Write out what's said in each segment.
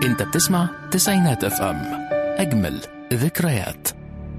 انت بتسمع تسعينات اف ام اجمل ذكريات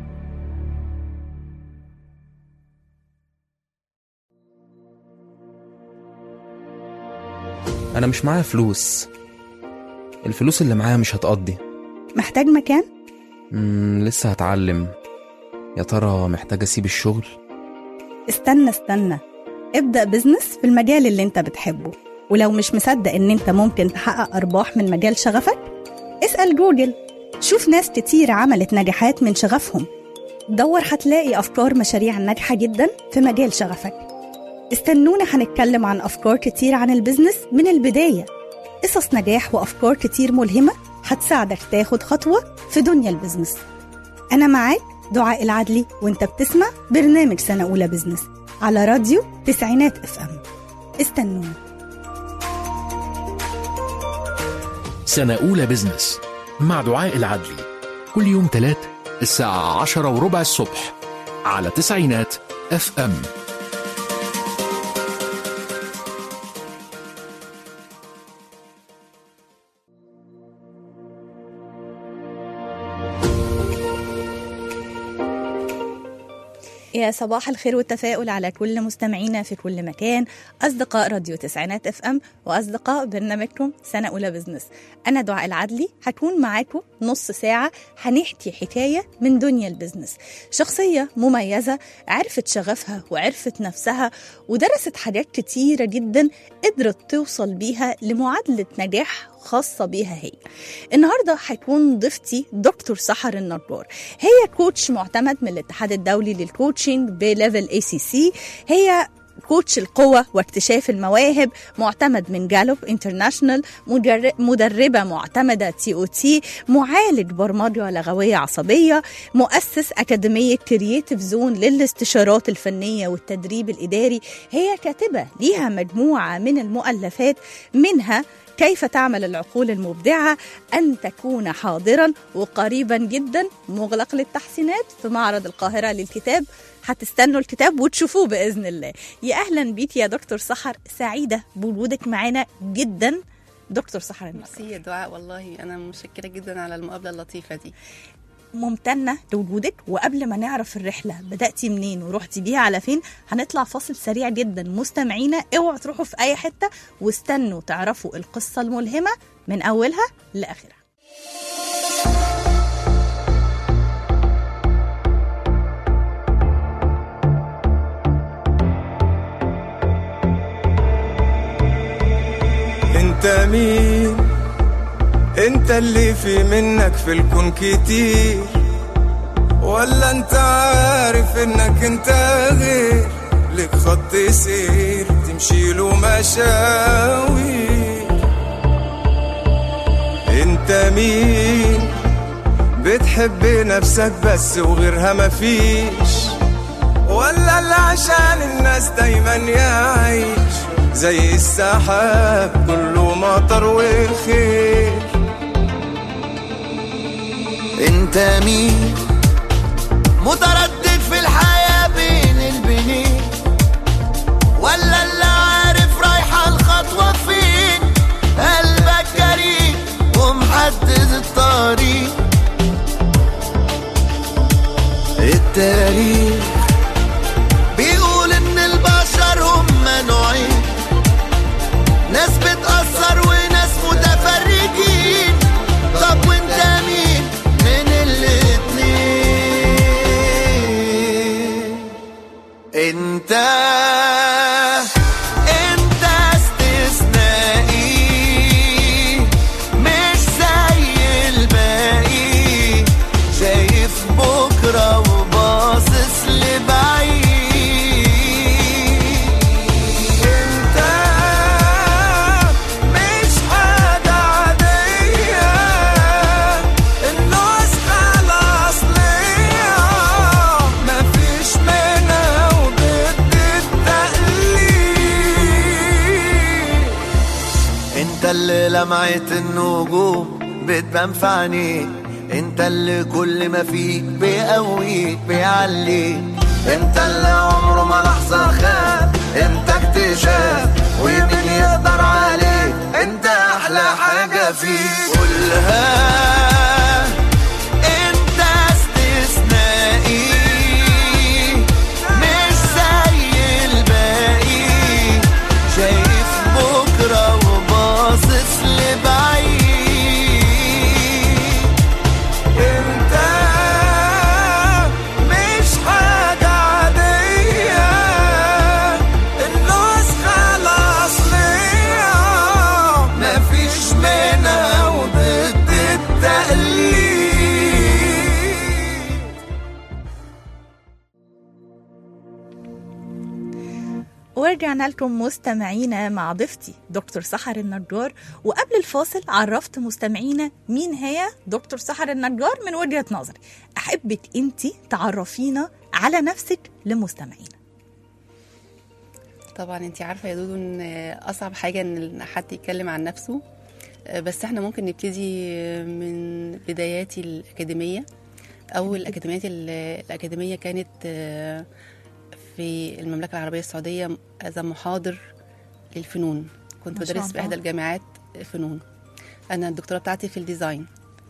أنا مش معايا فلوس الفلوس اللي معايا مش هتقضي محتاج مكان؟ مم لسه هتعلم يا ترى محتاج أسيب الشغل استنى استنى ابدأ بزنس في المجال اللي انت بتحبه ولو مش مصدق ان انت ممكن تحقق ارباح من مجال شغفك اسأل جوجل شوف ناس كتير عملت نجاحات من شغفهم دور هتلاقي افكار مشاريع ناجحة جدا في مجال شغفك استنونا هنتكلم عن افكار كتير عن البزنس من البداية قصص نجاح وافكار كتير ملهمة هتساعدك تاخد خطوة في دنيا البزنس أنا معاك دعاء العدلي وانت بتسمع برنامج سنة أولى بزنس على راديو تسعينات اف ام استنونا سنة أولى بزنس مع دعاء العدلي كل يوم تلات الساعة عشرة وربع الصبح على تسعينات اف ام يا صباح الخير والتفاؤل على كل مستمعينا في كل مكان أصدقاء راديو تسعينات اف ام وأصدقاء برنامجكم سنة أولى بزنس أنا دعاء العدلي هكون معاكم نص ساعة هنحكي حكاية من دنيا البزنس شخصية مميزة عرفت شغفها وعرفت نفسها ودرست حاجات كتيرة جدا قدرت توصل بيها لمعادلة نجاح خاصة بيها هي النهاردة هيكون ضيفتي دكتور سحر النجار هي كوتش معتمد من الاتحاد الدولي للكوتشنج بليفل اي سي سي هي كوتش القوة واكتشاف المواهب معتمد من جالوب انترناشونال مدر- مدربة معتمدة تي او تي معالج برمجة لغوية عصبية مؤسس أكاديمية كرييتيف زون للاستشارات الفنية والتدريب الإداري هي كاتبة ليها مجموعة من المؤلفات منها كيف تعمل العقول المبدعة أن تكون حاضرا وقريبا جدا مغلق للتحسينات في معرض القاهرة للكتاب هتستنوا الكتاب وتشوفوه بإذن الله يا أهلا بيك يا دكتور سحر سعيدة بوجودك معانا جدا دكتور سحر النصر ميرسي يا دعاء والله انا متشكره جدا على المقابله اللطيفه دي ممتنة لوجودك وقبل ما نعرف الرحلة بدأتي منين ورحتي بيها على فين هنطلع فاصل سريع جدا مستمعينا اوعوا تروحوا في أي حتة واستنوا تعرفوا القصة الملهمة من أولها لآخرها انت مين انت اللي في منك في الكون كتير ولا انت عارف انك انت غير لك خط سير تمشي له مشاوير انت مين بتحب نفسك بس وغيرها مفيش ولا اللي عشان الناس دايما يعيش زي السحاب كله مطر وخير انت مين متردد في الحياة بين البنين ولا اللي عارف رايحة الخطوة فين قلبك جريء ومحدد الطريق التاريخ بيقول ان البشر هم نوعين ناس بتأثر وناس متفرجين طب وانت مين من الاتنين انت انت استثنائي مش زي الباقي شايف بكرة وباصص لبعيد انت مش حاجة عادية النسخة الأصلية مفيش منها وضد التقليد انت اللي لمعت النجوم بتبان في عينيك انت اللي كل ما فيك بيقويك بيعليك انت اللي عمره ما لحظة خاب انت اكتشاف ومين يقدر عليك انت احلى حاجة ما فيش قولها انت استثنائي مش زي الباقي شايف بكرة وباصص لبعيد انت مش حاجة عادية النسخة الأصلية مفيش منها وضد التقليد ورجعنا لكم مستمعينا مع ضيفتي دكتور سحر النجار وقبل الفاصل عرفت مستمعينا مين هي دكتور سحر النجار من وجهة نظري أحبك أنت تعرفينا على نفسك لمستمعينا طبعا انت عارفه يا دودو ان اصعب حاجه ان حد يتكلم عن نفسه بس احنا ممكن نبتدي من بداياتي الاكاديميه اول اكاديميات ال- الاكاديميه كانت آه، في المملكه العربيه السعوديه از محاضر للفنون كنت ما شاء بدرس في الله. احدى الجامعات فنون انا الدكتوراه بتاعتي في الديزاين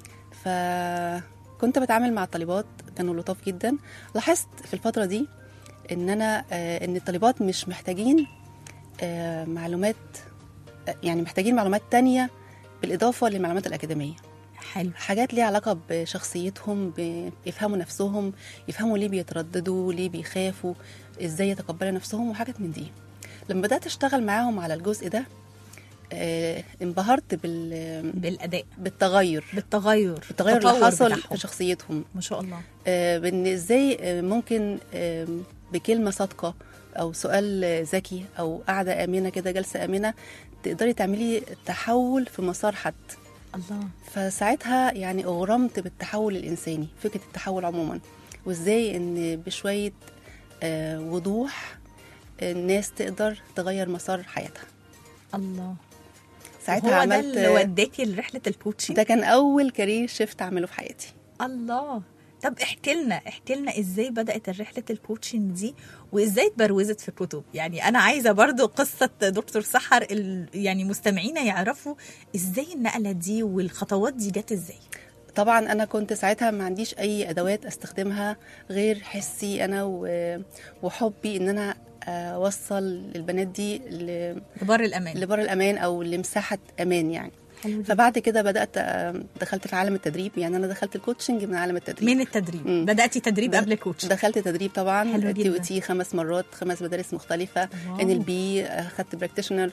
فكنت بتعامل مع الطالبات كانوا لطاف جدا لاحظت في الفتره دي ان انا آه، ان الطالبات مش محتاجين آه، معلومات آه، يعني محتاجين معلومات تانية بالاضافه للمعلومات الاكاديميه حلو حاجات ليها علاقه بشخصيتهم ب- بيفهموا نفسهم يفهموا ليه بيترددوا ليه بيخافوا ازاي يتقبلوا نفسهم وحاجات من دي لما بدات اشتغل معاهم على الجزء ده آه، انبهرت بال بالأداء بالتغير بالتغير التغير اللي التطور حصل بتاعهم. في شخصيتهم ما شاء الله آه، بان ازاي آه، ممكن آه، بكلمه صادقه او سؤال آه، ذكي او قاعده امنه كده جلسه امنه تقدري تعملي تحول في مسار حد الله فساعتها يعني اغرمت بالتحول الانساني فكره التحول عموما وازاي ان بشويه آه، وضوح الناس تقدر تغير مسار حياتها الله ساعتها هو ده عملت اللي وداكي لرحلة الكوتشنج ده كان اول كارير شيفت اعمله في حياتي الله طب احكي لنا احكي لنا ازاي بدات رحله الكوتشنج دي وازاي اتبروزت في الكتب يعني انا عايزه برضو قصه دكتور سحر ال... يعني مستمعينا يعرفوا ازاي النقله دي والخطوات دي جت ازاي طبعا انا كنت ساعتها ما عنديش اي ادوات استخدمها غير حسي انا و- وحبي ان انا اوصل البنات دي ل- بر الامان لبر الامان او لمساحه امان يعني حلو جدا. فبعد كده بدات آه، دخلت في عالم التدريب يعني انا دخلت الكوتشنج من عالم التدريب من التدريب مم. بداتي تدريب د- قبل الكوتشنج دخلت تدريب طبعا حلو تي جدا. او تي خمس مرات خمس مدارس مختلفه واو. ان ال بي اخدت براكتيشنر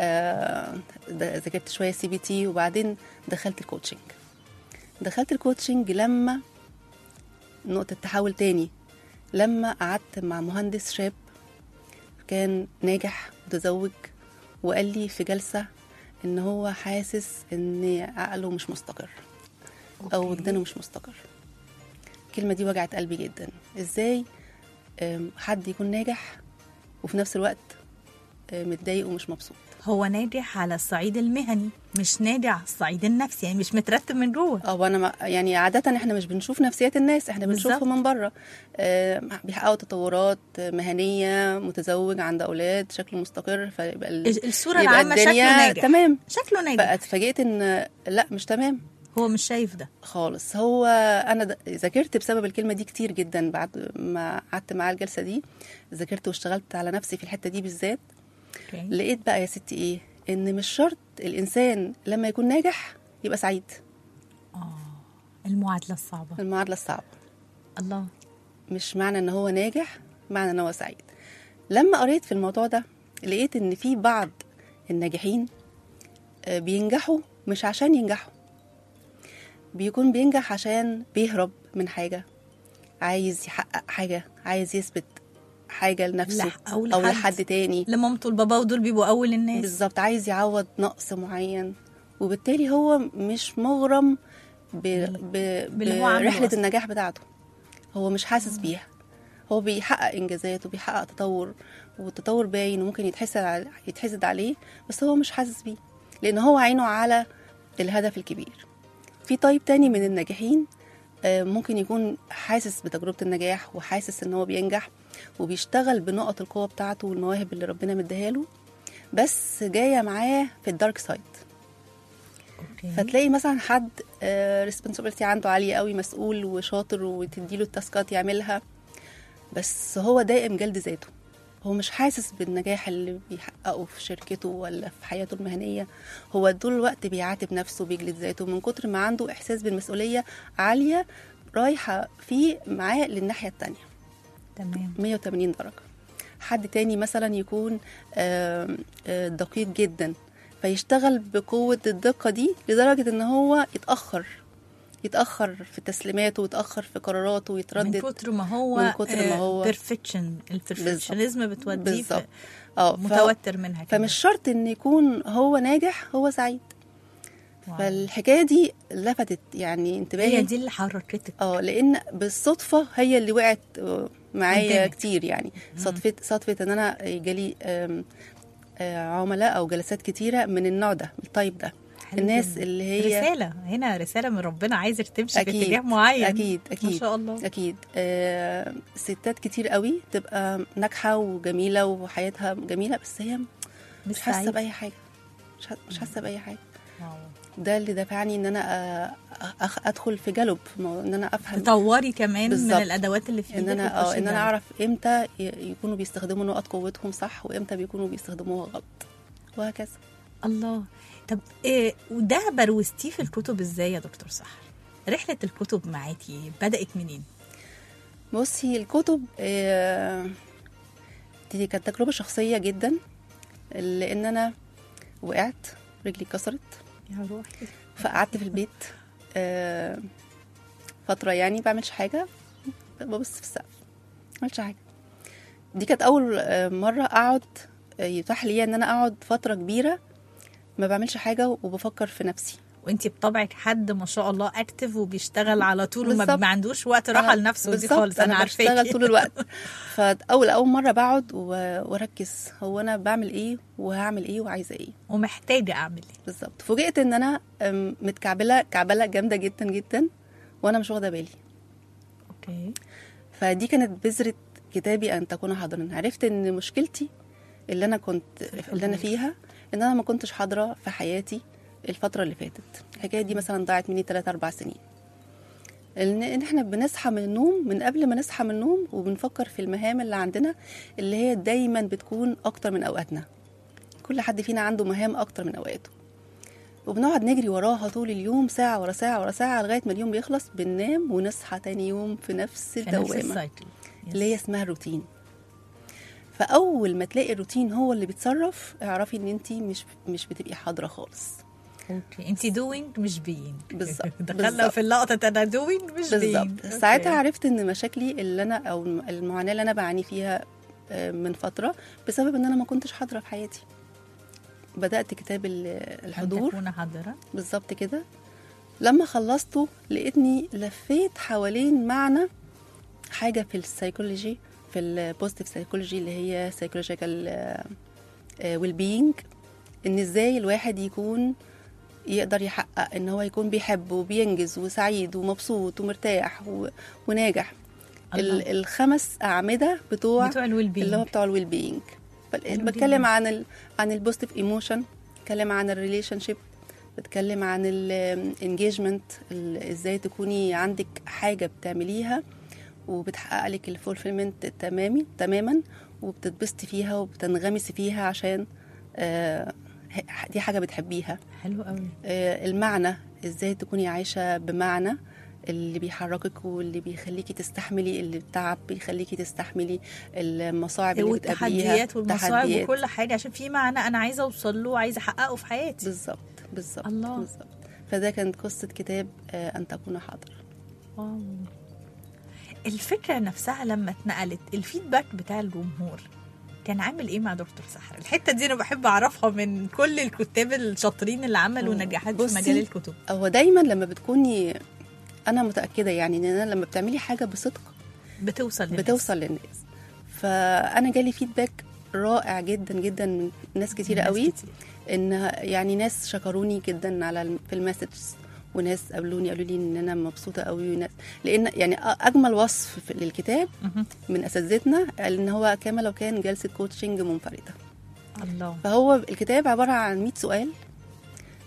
ذاكرت شويه سي بي تي وبعدين دخلت الكوتشنج دخلت الكوتشنج لما نقطه تحول تاني لما قعدت مع مهندس شاب كان ناجح متزوج وقال لي في جلسه ان هو حاسس ان عقله مش مستقر او أوكي. وجدانه مش مستقر الكلمه دي وجعت قلبي جدا ازاي أم، حد يكون ناجح وفي نفس الوقت أم، متضايق ومش مبسوط هو ناجح على الصعيد المهني مش ناجح على الصعيد النفسي يعني مش مترتب من جوه او انا ما يعني عاده احنا مش بنشوف نفسيات الناس احنا بنشوفهم بالظبط. من بره أم، بيحققوا تطورات مهنيه متزوج عنده اولاد شكله مستقر فيبقى ال- الصوره يبقى العامه شكله الدنيا ناجح تمام شكله ناجح بقى اتفاجئت ان لا مش تمام هو مش شايف ده خالص هو انا د- ذاكرت بسبب الكلمه دي كتير جدا بعد ما قعدت معاه الجلسه دي ذاكرت واشتغلت على نفسي في الحته دي بالذات أوكي. لقيت بقى يا ستي ايه ان مش شرط الانسان لما يكون ناجح يبقى سعيد المعادله الصعبه المعادله الصعبه الله مش معنى ان هو ناجح معنى ان هو سعيد لما قريت في الموضوع ده لقيت ان في بعض الناجحين آه، بينجحوا مش عشان ينجحوا بيكون بينجح عشان بيهرب من حاجة عايز يحقق حاجة عايز يثبت حاجة لنفسه لح- أو أو لحد. لحد تاني لمامته البابا ودول بيبقوا اول الناس بالظبط عايز يعوض نقص معين وبالتالي هو مش مغرم ب... ب... باللي هو عمله برحلة أصلاً. النجاح بتاعته هو مش حاسس بيها هو بيحقق انجازات وبيحقق تطور والتطور باين وممكن يتحسد على... يتحسد عليه بس هو مش حاسس بيه لان هو عينه على الهدف الكبير في طيب تاني من الناجحين آه، ممكن يكون حاسس بتجربة النجاح وحاسس ان هو بينجح وبيشتغل بنقط القوة بتاعته والمواهب اللي ربنا مديها له بس جاية معاه في الدارك سايد اوكي فتلاقي مثلا حد ريسبونسابيلتي عنده عاليه قوي مسؤول وشاطر وتديله التاسكات يعملها بس هو دائم جلد ذاته هو مش حاسس بالنجاح اللي بيحققه في شركته ولا في حياته المهنيه هو طول الوقت بيعاتب نفسه بيجلد ذاته من كتر ما عنده احساس بالمسؤوليه عاليه رايحه فيه معاه للناحيه التانية تمام 180 درجة حد تاني مثلا يكون آم، آه، دقيق جدا فيشتغل بقوة الدقة دي لدرجة ان هو يتأخر يتأخر في تسليماته ويتأخر في قراراته من ويتردد كتر ما هو من كتر ما هو- بيرفكشن البرفكشنزم بتوديه بالظبط في- اه ف- متوتر منها كمان. فمش شرط ان يكون هو ناجح هو سعيد واو. فالحكاية دي لفتت يعني انتباهي هي دي اللي حركتك اه لان بالصدفه هي اللي وقعت آه، معايا قدامك. كتير يعني صدفه صدفه ان انا جالي آم، آه، عملاء او جلسات كتيره من النوع ده التايب ده حلو الناس جداً. اللي هي رسالة هنا رسالة من ربنا عايزك تمشي في أكيد، اتجاه معين اكيد اكيد ما شاء الله اكيد آه ستات كتير قوي تبقى ناجحه وجميله وحياتها جميله بس هي مش حاسه سعيدة. باي حاجه مش ح- مش حاسه باي حاجه واو. ده اللي دفعني ان انا آه، أخ- ادخل في جلب مو- ان انا افهم تطوري كمان بالظبط. من الادوات اللي في ان ايدك انا اه وتخشي ان انا جوه. اعرف امتى ي- يكونوا بيستخدموا نقط قوتهم صح وامتى بيكونوا بيستخدموها غلط وهكذا الله طب إيه وده بروزتيه في الكتب ازاي يا دكتور سحر رحلة الكتب معاكي بدأت منين؟ بصي الكتب آه، دي كانت تجربه شخصيه جدا لان انا وقعت رجلي اتكسرت يا روحي فقعدت في البيت آه، فتره يعني بعملش حاجه ببص في السقف ما عملتش حاجه دي كانت اول آه، مره اقعد آه، يتاح لي ان انا اقعد فتره كبيره ما بعملش حاجه وبفكر في نفسي وانتي بطبعك حد ما شاء الله اكتف وبيشتغل على طول وما بالظبط. ما عندوش وقت راحة آه، لنفسه دي بالظبط، خالص انا انا عارفاكي بشتغل طول الوقت فاول اول مره بقعد و- واركز هو انا بعمل ايه وهعمل ايه وعايزه ايه ومحتاجة اعمل ايه بالظبط فوجئت ان انا أم، متكعبله كعبله جامده جدا جدا وانا مش واخده بالي اوكي فدي كانت بذره كتابي ان تكون حاضرا عرفت ان مشكلتي اللي انا كنت اللي انا فيها ان انا ما كنتش حاضره في حياتي الفتره اللي فاتت الحكايه دي مثلا ضاعت مني 3 4 سنين ان إن احنا بنصحى من النوم من قبل ما نصحى من النوم وبنفكر في المهام اللي عندنا اللي هي دايما بتكون اكتر من اوقاتنا كل حد فينا عنده مهام اكتر من اوقاته وبنقعد نجري وراها طول اليوم ساعة ورا ساعة ورا ساعة لغاية ما اليوم بيخلص بننام ونصحى تاني يوم في نفس في نفس الدوامة السايكل اللي هي اسمها الروتين فاول ما تلاقي الروتين هو اللي بيتصرف اعرفي ان انت مش مش بتبقي حاضره خالص اوكي انت دوينج مش بينج بالظبط، دخلنا بالظبط. في اللقطه انا دوينج مش بينج بالظبط ساعتها عرفت ان مشاكلي اللي انا او المعاناه اللي انا بعاني فيها آه، من فتره بسبب ان انا ما كنتش حاضره في حياتي بدات كتاب ال- الحضور تكون حاضره بالظبط كده لما خلصته لقيتني لفيت حوالين معنى حاجه في السيكولوجي في البوزيتيف سيكولوجي اللي هي سيكولوجيكال ويل بينج ان ازاي الواحد يكون يقدر يحقق ان هو يكون بيحب وبينجز وسعيد ومبسوط ومرتاح و... وناجح ال... الله. الخمس اعمده بتوع بتوع الويل بينج اللي هو بتوع الويل بينج حلو بتكلم جداً. عن ال عن البوزيتيف ايموشن بتكلم عن الريليشن شيب بتكلم عن الانجيجمنت ازاي تكوني عندك حاجه بتعمليها وبتحقق لك الفولفيلمنت التمامي تماما وبتتبسطي فيها وبتنغمسي فيها عشان آه، ه- دي حاجه بتحبيها حلو قوي آه، المعنى ازاي تكوني عايشه بمعنى اللي بيحركك واللي بيخليكي تستحملي اللي التعب بيخليكي تستحملي المصاعب اللي بتقابليها والتحديات والمصاعب تحديات. وكل حاجه عشان في معنى انا عايزه اوصل له وعايزه احققه في حياتي بالظبط بالظبط الله. بالظبط فده كانت قصه كتاب آه، ان تكون حاضر واو. الفكره نفسها لما اتنقلت الفيدباك بتاع الجمهور كان عامل ايه مع دكتور سحر الحته دي انا بحب اعرفها من كل الكتاب الشاطرين اللي عملوا مم. نجاحات في بصي، مجال الكتب هو دايما لما بتكوني انا متاكده يعني ان أنا لما بتعملي حاجه بصدق بتوصل للناس. بتوصل للناس فانا جالي فيدباك رائع جدا جدا من ناس كتيره ناس قوي كتير. ان يعني ناس شكروني جدا على الم- في المسجز وناس قابلوني قالوا لي ان انا مبسوطه قوي وناس لان يعني أ- اجمل وصف في- للكتاب مهم. من اساتذتنا قال ان هو كما لو كان جلسه كوتشنج منفرده الله فهو الكتاب عباره عن 100 سؤال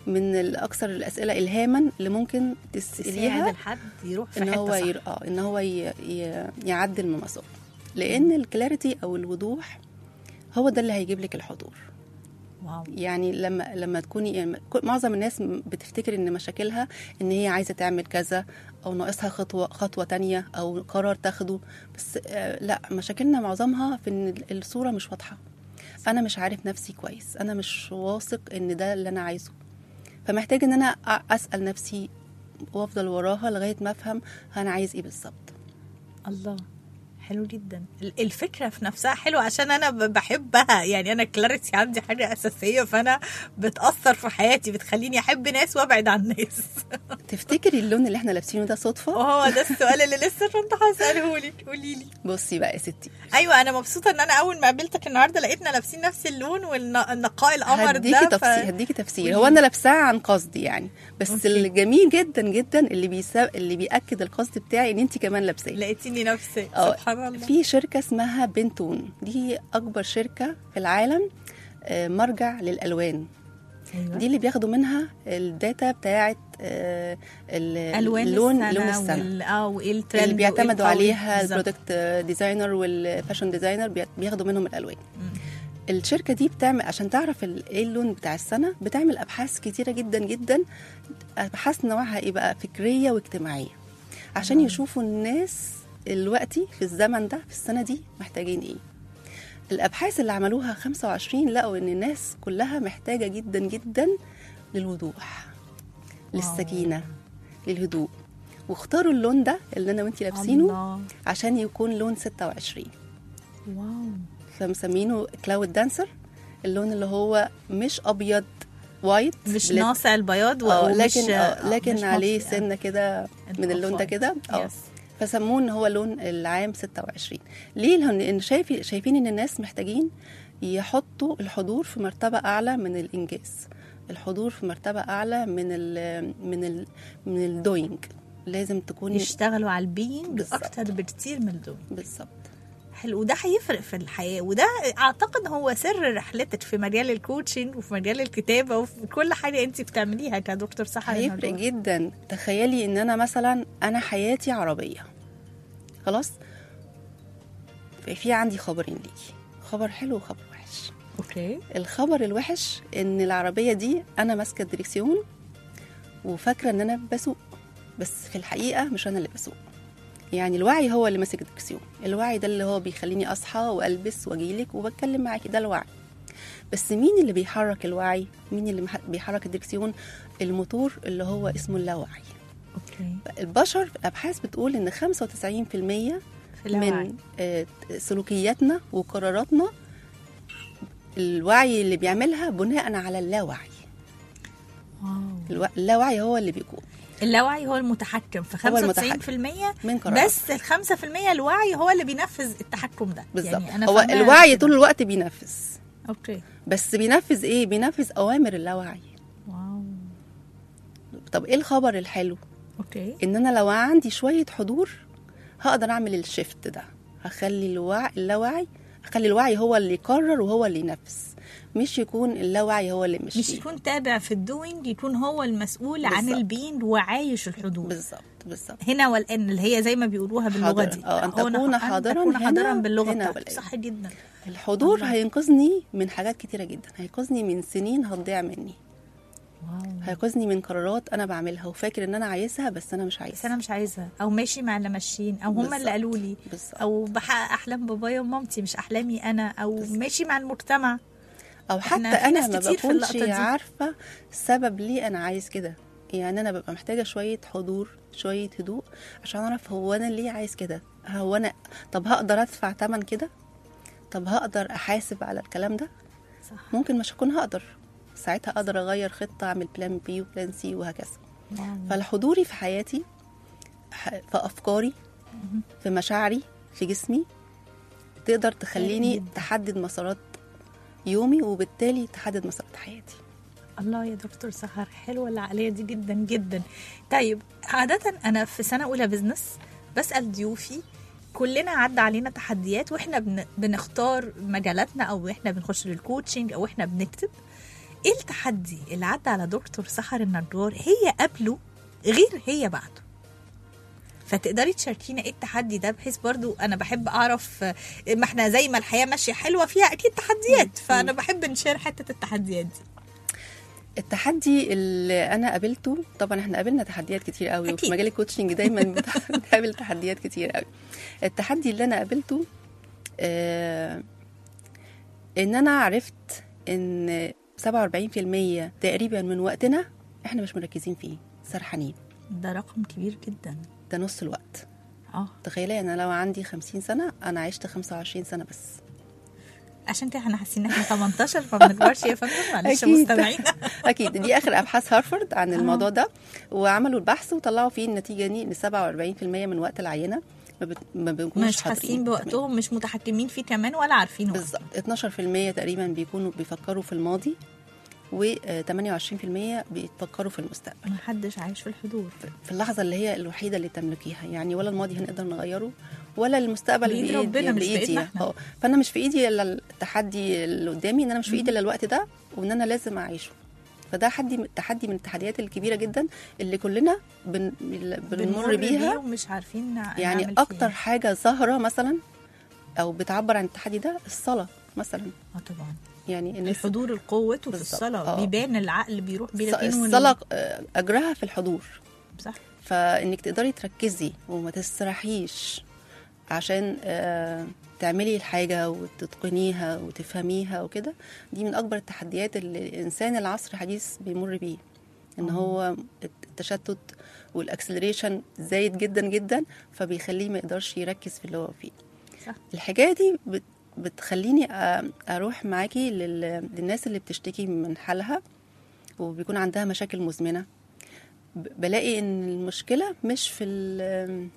من الاكثر الاسئله الهاما اللي ممكن تساعد تساليها الحد يروح في ان حته هو صح. ير... اه ان هو ي... ي... يعدل من مساره لان الكلاريتي او الوضوح هو ده اللي هيجيب لك الحضور واو يعني لما لما تكوني يعني كل- معظم الناس م- بتفتكر ان مشاكلها ان هي عايزه تعمل كذا او ناقصها خطوه خطوه تانية او قرار تاخده بس آه لا مشاكلنا معظمها في ان ال- الصوره مش واضحه انا مش عارف نفسي كويس انا مش واثق ان ده اللي انا عايزه فمحتاج ان انا أ- اسال نفسي وافضل وراها لغايه ما افهم انا عايز ايه بالظبط الله حلو جدا ال- الفكره في نفسها حلوه عشان انا ب- بحبها يعني انا كلاريتي عندي حاجه اساسيه فانا بتاثر في حياتي بتخليني احب ناس وابعد عن ناس تفتكري اللون اللي احنا لابسينه ده صدفه وهو ده السؤال اللي لسه كنت هساله لك قولي لي بصي بقى يا ستي ايوه انا مبسوطه ان انا اول ما قابلتك النهارده لقيتنا لابسين نفس اللون والنقاء القمر هديكي ده تفسير هديكي تفسير هو انا لابساه عن قصد يعني بس أوكي. أوكي. الجميل جدا جدا اللي بيسا... اللي بياكد القصد بتاعي ان انت كمان لابساه لقيتيني نفسي آه، سبحان الله في شركه اسمها بنتون دي اكبر شركه في العالم آه، مرجع للالوان أيوة. دي اللي بياخدوا منها الداتا بتاعه آه، ال- الوان اللون السنه لون السنه وال... اه وايه الترند اللي وإيه بيعتمدوا القوي. عليها بالظبط. البرودكت ديزاينر والفاشن ديزاينر بي- بياخدوا منهم الالوان مم. الشركه دي بتعمل عشان تعرف ال- ايه اللون بتاع السنه بتعمل ابحاث كتيره جدا جدا ابحاث نوعها ايه بقى فكريه واجتماعيه عشان يشوفوا الناس دلوقتي في الزمن ده في السنه دي محتاجين ايه الابحاث اللي عملوها 25 لقوا ان الناس كلها محتاجه جدا جدا للوضوح للسكينه للهدوء واختاروا اللون ده اللي انا وانتي لابسينه الله. عشان يكون لون 26 واو فمسمينه كلاود دانسر اللون اللي هو مش ابيض وايت مش بلا- ناصع البياض و- اه ومش لكن آه، آه لكن مش عليه مطفي. سنه كده من اللون ده كده اه يس. فسموه ان هو لون العام 26 ليه لان شايف شايفين ان الناس محتاجين يحطوا الحضور في مرتبه اعلى من الانجاز الحضور في مرتبه اعلى من ال من ال من الدوينج لازم تكوني يشتغلوا على البينج بالظبط. اكتر بكتير من الدوم بالظبط حلو وده هيفرق في الحياه وده اعتقد هو سر رحلتك في مجال الكوتشنج وفي مجال الكتابه وفي كل حاجه انت بتعمليها كدكتور صحه يا هيفرق نجوى. جدا تخيلي ان انا مثلا انا حياتي عربيه خلاص في عندي خبرين ليكي خبر حلو وخبر وحش اوكي الخبر الوحش ان العربيه دي انا ماسكه الدريكسيون وفاكره ان انا بسوق بس في الحقيقه مش انا اللي بسوق يعني الوعي هو اللي ماسك الدريكسيون الوعي ده اللي هو بيخليني اصحى والبس واجيلك وبتكلم معاكي ده الوعي بس مين اللي بيحرك الوعي مين اللي مح- بيحرك الدريكسيون الموتور اللي هو اسمه اللاوعي اوكي البشر الابحاث بتقول ان 95% في الوعي. من آه، سلوكياتنا وقراراتنا الوعي اللي بيعملها بناء على اللاوعي واو. الو- اللاوعي هو اللي بيكون اللاوعي هو المتحكم في هو 95% من قرارات بس ال 5% الوعي هو اللي بينفذ التحكم ده بالظبط يعني أنا هو فاهماها الوعي كده. طول الوقت بينفذ اوكي بس بينفذ ايه بينفذ اوامر اللاوعي واو طب ايه الخبر الحلو اوكي ان انا لو عندي شويه حضور هقدر اعمل الشيفت ده هخلي الوعي اللاوعي اخلي الوعي هو اللي يقرر وهو اللي ينفذ مش يكون اللاوعي هو اللي مش مش يكون تابع في الدوينج يكون هو المسؤول عن بالظبط. البينج وعايش الحضور بالظبط بالظبط هنا والان اللي هي زي ما بيقولوها باللغه حاضرا. دي اه، أن هنا- تكون أن حاضرا تكون هنا- حاضرا باللغه هنا بتاعتك والآن. صح جدا الحضور الله. هينقذني من حاجات كتيره جدا هينقذني من سنين هتضيع مني واو هينقذني من قرارات انا بعملها وفاكر ان انا عايزها بس انا مش بس انا عايزها مش عايزه او ماشي مع اللي ماشيين او هم اللي بالظبط. قالوا لي بالظبط. او بحقق احلام بابايا ومامتي مش احلامي انا او بالظبط. ماشي مع المجتمع او حتى إحنا في انا ناس ما كتير في بكونش اللقطة دي. عارفه السبب ليه انا عايز كده يعني انا ببقى محتاجه شويه حضور شويه هدوء عشان اعرف هو انا ليه عايز كده هو انا طب هقدر ادفع تمن كده طب هقدر احاسب على الكلام ده صح ممكن مش هكون هقدر ساعتها اقدر اغير خطه اعمل بلان بي وبلان سي وهكذا واو. فالحضوري في حياتي ح- في افكاري في مشاعري في جسمي تقدر تخليني جداً. تحدد مسارات يومي وبالتالي تحدد مسارات حياتي الله يا دكتور سهر حلوه العقليه دي جدا جدا طيب عاده انا في سنه اولى بزنس بسال ضيوفي كلنا عدى علينا تحديات واحنا بن... بنختار مجالاتنا او احنا بنخش للكوتشنج او احنا بنكتب ايه التحدي اللي عدى على دكتور سحر النجار هي قبله غير هي بعده فتقدري تشاركينا ايه التحدي ده بحيث برضو انا بحب اعرف آه، ما احنا زي ما الحياه ماشيه حلوه فيها اكيد تحديات فانا بحب نشير حته التحديات دي التحدي اللي انا قابلته طبعا احنا قابلنا تحديات كتير قوي أكيد. وفي مجال الكوتشنج دايما بت- بنقابل تحديات كتير قوي التحدي اللي انا قابلته آه ان انا عرفت ان 47% تقريبا من وقتنا احنا مش مركزين فيه سرحانين ده رقم كبير جدا ده نص الوقت اه تخيلي انا لو عندي 50 سنه انا عشت 25 سنه بس عشان كده احنا حاسين ان احنا 18 فما بنكبرش يا فندم معلش أكيد. مستمعينا اكيد دي اخر ابحاث هارفارد عن الموضوع ده وعملوا البحث وطلعوا فيه النتيجه دي ان 47% من وقت العينه ما, بت... ما بيكونوش مش حاسين حاضرين بوقتهم مش متحكمين فيه كمان ولا عارفين وقت. بالظبط 12% تقريبا بيكونوا بيفكروا في الماضي و28% بيفكروا في المستقبل محدش عايش في الحضور في اللحظه اللي هي الوحيده اللي تملكيها يعني ولا الماضي هنقدر نغيره ولا المستقبل بإيد بإيد- ربنا، مش بايدي بإيدنا إحنا. اه فانا مش في ايدي الا التحدي اللي قدامي ان انا مش في ايدي الا الوقت ده وان انا لازم اعيشه فده حدي تحدي من التحديات الكبيره جدا اللي كلنا بن... بنمر بيها ومش عارفين نع- يعني نعمل فيها. اكتر حاجه ظاهره مثلا او بتعبر عن التحدي ده الصلاه مثلا اه طبعا يعني ان الحضور القوة في بالظبط. الصلاة آه. بيبان العقل بيروح بين الص- الاتنين وال- الصلاه آه، اجرها في الحضور صح فانك تقدري تركزي وما تسرحيش عشان آه، تعملي الحاجة وتتقنيها وتفهميها وكده دي من أكبر التحديات اللي الإنسان العصر الحديث بيمر بيه إن هو التشتت والأكسلريشن زايد جدا جدا فبيخليه ما يقدرش يركز في اللي هو فيه صح الحكاية دي بت- بتخليني أ- أروح معاكي لل- للناس اللي بتشتكي من حالها وبيكون عندها مشاكل مزمنة ب- بلاقي ان المشكله مش في ال-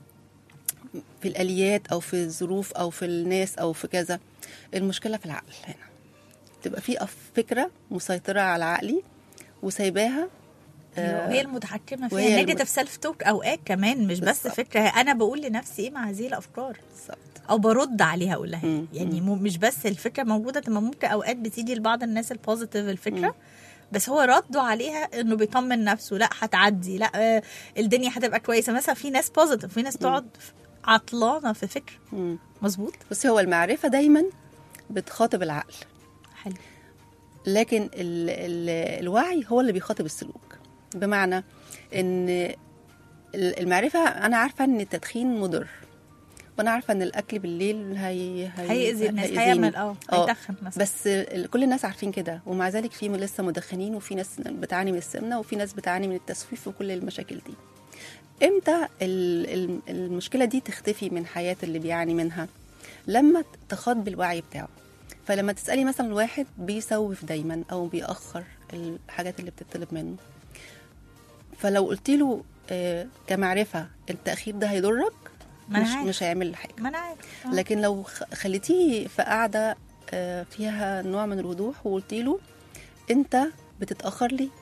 في الاليات او في الظروف او في الناس او في كذا المشكله في العقل هنا تبقى في أف- فكره مسيطره على عقلي وسايباها آه هي المتحكمة فيها وهي نيجاتيف سيلف توك أوقات كمان مش بس بالظبط. فكرة أنا بقول لنفسي إيه مع هذه الأفكار بالظبط أو برد عليها أقول لها إيه. مم. يعني مو مش بس الفكرة موجودة تبقى ممكن أوقات بتيجي لبعض الناس البوزيتيف الفكرة بس هو ردوا عليها انه بيطمن نفسه لا هتعدي لا آه، الدنيا هتبقى كويسه مثلا في ناس بوزيتيف في ناس تقعد عطلانه في فكره مم. مظبوط بصي هو المعرفه دايما بتخاطب العقل حلو لكن ال ال الوعي هو اللي بيخاطب السلوك بمعنى ان ال- المعرفه انا عارفه ان التدخين مضر وانا عارفه ان الاكل بالليل هي هي هيأذي الناس هيأذيني. هيعمل اه آه. هيدخن مثلا بس ال- كل الناس عارفين كده ومع ذلك في لسه مدخنين وفي ناس بتعاني من السمنه وفي ناس بتعاني من التسويف وكل المشاكل دي امتى ال- ال- المشكله دي تختفي من حياه اللي بيعاني منها لما تخاط بالوعي بتاعه فلما تسالي مثلا واحد بيسوف دايما او بيأخر الحاجات اللي بتطلب منه فلو قلت له آه، كمعرفه التاخير ده هيضرك ما أنا مش عارف. مش هيعمل حاجه ما انا عارف آه. لكن لو خ- خليتيه في قاعده آه، فيها نوع من الوضوح وقلتي له انت بتتاخر لي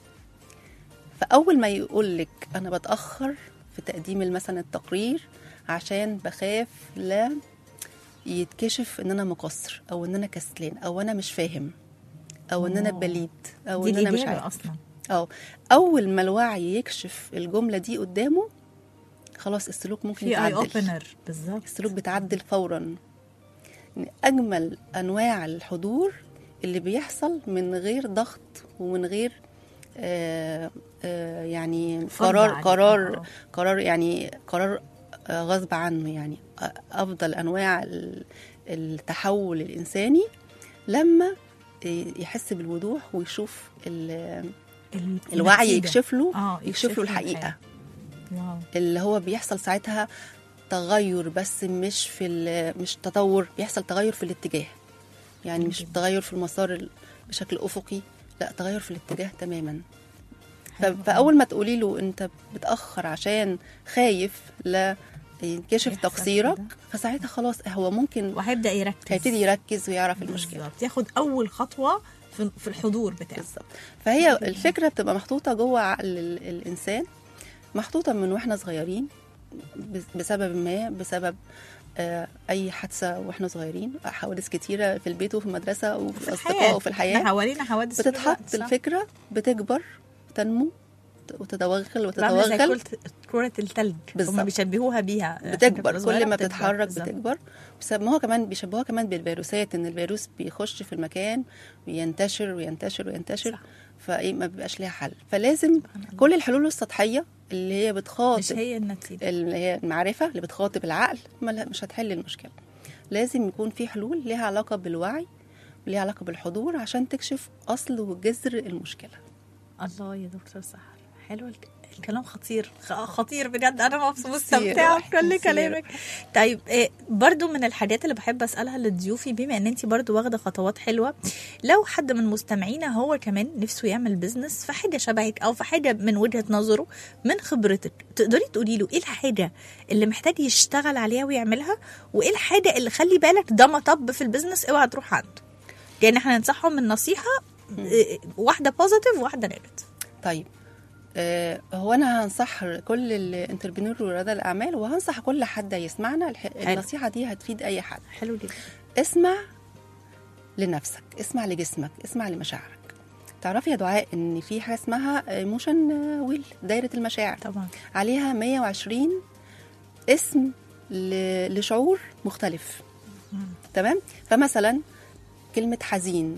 فاول ما يقول لك انا بتاخر في تقديم مثلا التقرير عشان بخاف لا يتكشف ان انا مقصر او ان انا كسلان او انا مش فاهم او ان انا آه. بليد او دي ان انا مش الإجابة عارف اصلا اه اول ما الوعي يكشف الجمله دي قدامه خلاص السلوك ممكن في اي يتعدل اوبنر بالظبط السلوك بيتعدل فورا إن اجمل انواع الحضور اللي بيحصل من غير ضغط ومن غير آه آه يعني فرض قرار عليك. قرار آه. قرار يعني قرار آه غصب عنه يعني آه، افضل انواع ال- التحول الانساني لما يحس بالوضوح ويشوف ال- ال- الوعي النتيجة. يكشف له اه يكشف له الحقيقه الحقيقة. واو اللي هو بيحصل ساعتها تغير بس مش في ال- مش تطور بيحصل تغير في الاتجاه يعني مش جدا. تغير في المسار ال- بشكل افقي لا تغير في الاتجاه تماما ف- حلو. فاول ما تقولي له انت بتاخر عشان خايف لا ينكشف يحصل تقصيرك كده. فساعتها خلاص هو ممكن وهيبدا يركز هيبتدي يركز ويعرف المشكله بالظبط ياخد اول خطوه في في الحضور بتاعه بالظبط فهي الفكره بتبقى محطوطه جوه عقل ال- الانسان محطوطه من واحنا صغيرين بس- بسبب ما بسبب آه، اي حادثه واحنا صغيرين حوادث كتيره في البيت وفي المدرسه وفي في الاصدقاء الحياه وفي احنا الحياه حوالينا حوادث طول بتتحط الوقت، صح؟ الفكره بتكبر تنمو وتتوغل عاملة زي وتتوغل كرة- كرة التلج بالظبط. هم بيشبهوها بيها إحنا بتكبر بنبقى صغيرة كل ما بتكبر. بتتحرك بالظبط. بتكبر بيسموها كمان بيشبهوها كمان بالفيروسات ان الفيروس بيخش في المكان وينتشر وينتشر وينتشر صح. فايه ما بيبقاش ليها حل فلازم كل الحلول السطحيه اللي هي مش بتخاطب هي النتيجة اللي هي المعرفه اللي بتخاطب العقل ما لا- مش هتحل المشكله لازم يكون في حلول ليها علاقه بالوعي وليها علاقه بالحضور عشان تكشف اصل وجذر المشكله الله يا دكتور سحر حلو الك- الكلام خطير خ- خطير بجد انا مبسوطه مثير، مستمتعه بكل مثير. كلامك طيب إيه برضو من الحاجات اللي بحب اسالها لضيوفي بما ان انت برضو واخده خطوات حلوه لو حد من مستمعينا هو كمان نفسه يعمل بيزنس في حاجه شبهك او في حاجه من وجهه نظره من خبرتك تقدري تقولي له ايه الحاجه اللي محتاج يشتغل عليها ويعملها وايه الحاجه اللي خلي بالك ده مطب في البيزنس اوعى تروح عنده يعني احنا ننصحهم من نصيحه إيه، واحده بوزيتيف وواحده نيجاتيف طيب آه هو انا هنصح كل الانتربرينور ورياض الاعمال وهنصح كل حد يسمعنا الح- حلو. النصيحه دي هتفيد اي حد حلو جدا اسمع لنفسك اسمع لجسمك اسمع لمشاعرك تعرفي يا دعاء ان في حاجه اسمها ايموشن ويل دايره المشاعر طبعا عليها 120 اسم ل- لشعور مختلف تمام فمثلا كلمه حزين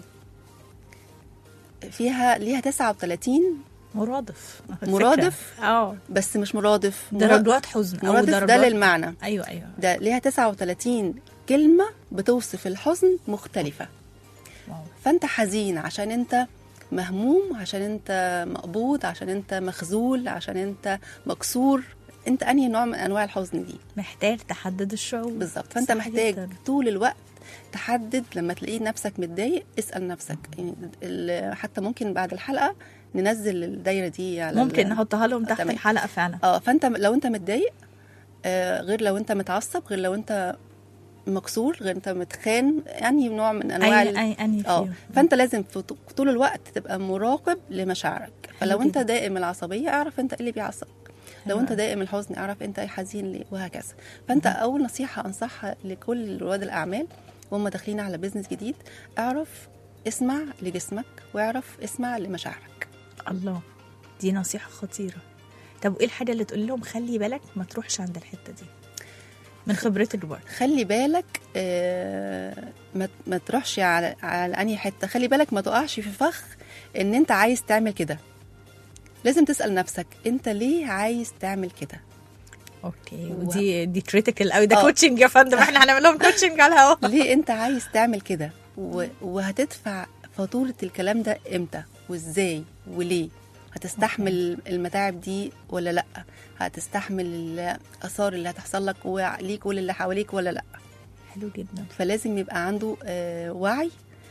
فيها ليها 39 مرادف مرادف؟ اه بس مش مرادف درجات حزن او مرادف درجات ده للمعنى ايوه ايوه ده ليها 39 كلمة بتوصف الحزن مختلفة واو. فانت حزين عشان انت مهموم عشان انت مقبوض عشان انت مخذول عشان انت مكسور انت انهي نوع من انواع الحزن دي محتاج تحدد الشعور بالظبط فانت صح محتاج جداً. طول الوقت تحدد لما تلاقي نفسك متضايق اسال نفسك يعني ال- حتى ممكن بعد الحلقه ننزل الدايره دي على ممكن ال- نحطها لهم تحت تمام. الحلقه فعلا اه فانت لو انت متضايق آه غير لو انت متعصب غير لو انت مكسور غير انت متخان يعني نوع من انواع اي ال- اي اني اه فيهم فانت لازم في ط- طول الوقت تبقى مراقب لمشاعرك فلو انت جدا. دائم العصبيه اعرف انت ايه اللي بيعصبك لو حلو انت أوي. دائم الحزن اعرف انت حزين ليه وهكذا فانت اول نصيحه انصحها لكل رواد الاعمال وهم داخلين على بيزنس جديد اعرف اسمع لجسمك واعرف اسمع لمشاعرك الله دي نصيحه خطيره طب وايه الحاجه اللي تقول لهم خلي بالك ما تروحش عند الحته دي من خبرتك برضه خلي بالك آه، ما ما تروحش على على انهي حته خلي بالك ما تقعش في فخ ان انت عايز تعمل كده لازم تسال نفسك انت ليه عايز تعمل كده اوكي و- ودي دي كريتيكال قوي ده آه. كوتشنج يا فندم احنا هنعمل لهم كوتشنج على الهوا ليه انت عايز تعمل كده و- وهتدفع فاتوره الكلام ده امتى وازاي وليه هتستحمل المتاعب دي ولا لا هتستحمل الاثار اللي هتحصل لك وليك وللي حواليك ولا لا حلو جدا فلازم يبقى عنده آه، وعي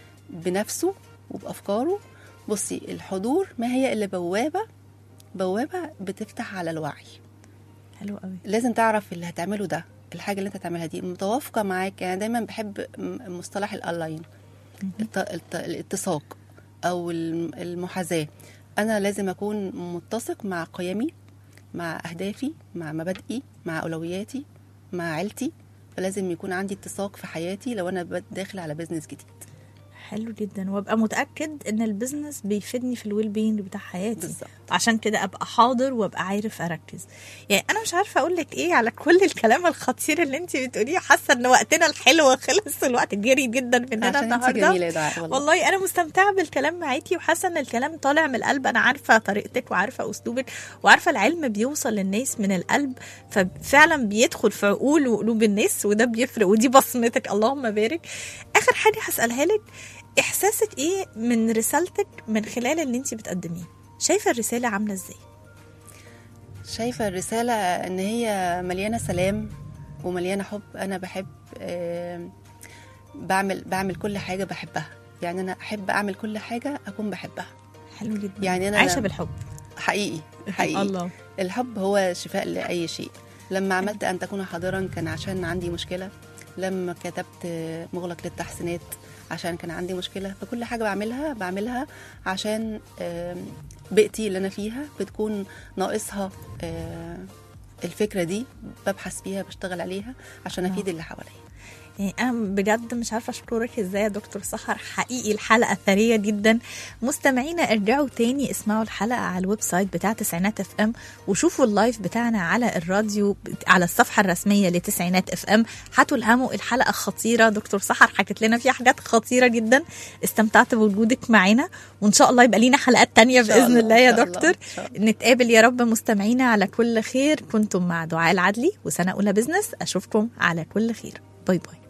بنفسه وبافكاره بصي الحضور ما هي الا بوابه بوابه بتفتح على الوعي حلو قوي لازم تعرف اللي هتعمله ده الحاجه اللي انت هتعملها دي متوافقه معاك يعني دايما بحب م- مصطلح الالاين الت- الت- الاتساق او الم- المحاذاه انا لازم اكون متسق مع قيمي مع اهدافي مع مبادئي مع اولوياتي مع عيلتي فلازم يكون عندي اتساق في حياتي لو انا بد- داخل على بزنس جديد حلو جدا وابقى متاكد ان البيزنس بيفيدني في الويل بينج بتاع حياتي بالظبط. عشان كده ابقى حاضر وابقى عارف اركز يعني انا مش عارفه اقول لك ايه على كل الكلام الخطير اللي انت بتقوليه حاسه ان وقتنا الحلو خلص الوقت جري جدا مننا عشان انت النهارده جميله يا دعاء والله, والله انا مستمتعه بالكلام معاكي وحاسه ان الكلام طالع من القلب انا عارفه طريقتك وعارفه اسلوبك وعارفه العلم بيوصل للناس من القلب ففعلا بيدخل في عقول وقلوب الناس وده بيفرق ودي بصمتك اللهم بارك اخر حاجه هسالها لك احساسك ايه من رسالتك من خلال اللي انت بتقدميه شايفه الرساله عامله ازاي شايفه الرساله ان هي مليانه سلام ومليانه حب انا بحب آه، بعمل بعمل كل حاجه بحبها يعني انا احب اعمل كل حاجه اكون بحبها حلو جدا يعني أنا عايشه لما- بالحب حقيقي حقيقي الله الحب هو شفاء لاي شيء لما عملت ان تكون حاضرا كان عشان عندي مشكله لما كتبت مغلق للتحسينات عشان كان عندي مشكله فكل حاجه بعملها بعملها عشان آم، بيئتي اللي انا فيها بتكون ناقصها آه، الفكره دي ببحث فيها بشتغل عليها عشان افيد اللي حواليا يعني انا بجد مش عارفه اشكرك ازاي يا دكتور سحر حقيقي الحلقه ثريه جدا مستمعينا ارجعوا تاني اسمعوا الحلقه على الويب سايت بتاع تسعينات اف ام وشوفوا اللايف بتاعنا على الراديو على الصفحه الرسميه لتسعينات اف ام هتلهموا الحلقه خطيره دكتور سحر حكت لنا فيها حاجات خطيره جدا استمتعت بوجودك معانا وان شاء الله يبقى لينا حلقات تانية إن شاء باذن الله، الله إن يا شاء الله، دكتور إن شاء الله. نتقابل يا رب مستمعينا على كل خير كنتم مع دعاء العدلي وسنه اولى بزنس اشوفكم على كل خير باي باي